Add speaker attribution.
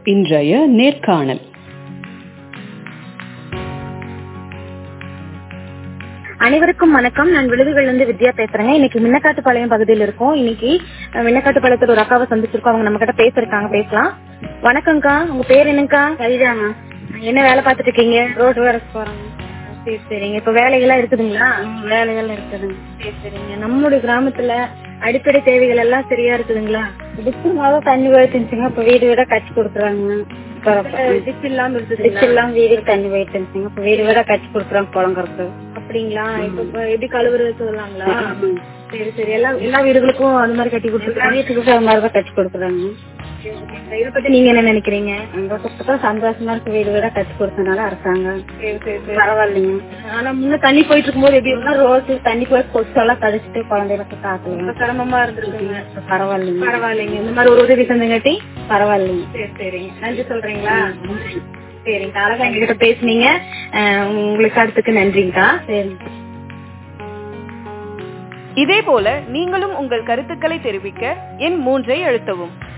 Speaker 1: இன்றைய நேர்காணல்
Speaker 2: அனைவருக்கும் வணக்கம் நான் விழுதுகள் இருந்து வித்யா பேசுறேங்க இன்னைக்கு மின்னக்காட்டுப்பாளையம் பகுதியில் இருக்கோம் இன்னைக்கு அஹ், மின்னக்காட்டுப்பாளையத்துல ஒரு அக்காவை சந்திச்சிருக்கோம் அவங்க நம்ம கிட்ட பேசிருக்காங்க பேசலாம் வணக்கம்க்கா உங்க பேர் என்னங்கக்கா கவிதாங்க என்ன வேலை பார்த்துட்டு இருக்கீங்க ரோடு வேலை போறாங்க சரி சரிங்க இப்ப வேலைகள்லாம் இருக்குதுங்களா வேலைகள் இருக்குதுங்க சரி சரிங்க நம்மளுடைய கிராமத்துல அடிப்படை தேவைகள் எல்லாம் சரியா இருக்குதுங்களா டிஸ்ட்ரிக்ட் தண்ணி போயிட்டு இருந்துச்சுங்க இப்ப வீடு வீடா கட்சி கொடுக்குறாங்க டிச் இல்லாம இருக்குது டிச் இல்லாம வீடு தண்ணி போயிட்டு இருந்துச்சுங்க இப்ப வீடு வீடா கட்சி கொடுக்குறாங்க புலங்கறது அப்படிங்களா இப்ப இப்ப எப்படி கழுவுறது சொல்லலாங்களா சரி சரி எல்லா எல்லா வீடுகளுக்கும் அந்த மாதிரி கட்டி கொடுத்துருக்காங்க வீட்டுக்கு அந்த மாதிரி தான் கட்டி கொடுக்குறாங்க இத பத்தி நீங்க என்ன நினைக்கிறீங்க எங்க பக்கம் சந்தோஷமா இருக்கு வீடு வீடா கட்டி கொடுத்தனால அரசாங்கம் பரவாயில்லைங்க ஆனா முன்ன தண்ணி போயிட்டு இருக்கும்போது எப்படி இருந்தா ரோஸ் தண்ணி போய் கொசெல்லாம் கழிச்சிட்டு குழந்தைகளுக்கு காக்கலாம் சிரமமா இருந்திருக்குங்க பரவாயில்லைங்க பரவாயில்லைங்க இந்த மாதிரி ஒரு உதவி செஞ்சங்காட்டி பரவாயில்லைங்க சரி சரிங்க நன்றி சொல்றீங்களா சரிங்க அழகா எங்ககிட்ட பேசுனீங்க அஹ் உங்களுக்கு அடுத்துக்கு நன்றிங்கக்கா சரி
Speaker 3: இதே போல நீங்களும் உங்கள் கருத்துக்களை தெரிவிக்க எண் மூன்றை அழுத்தவும்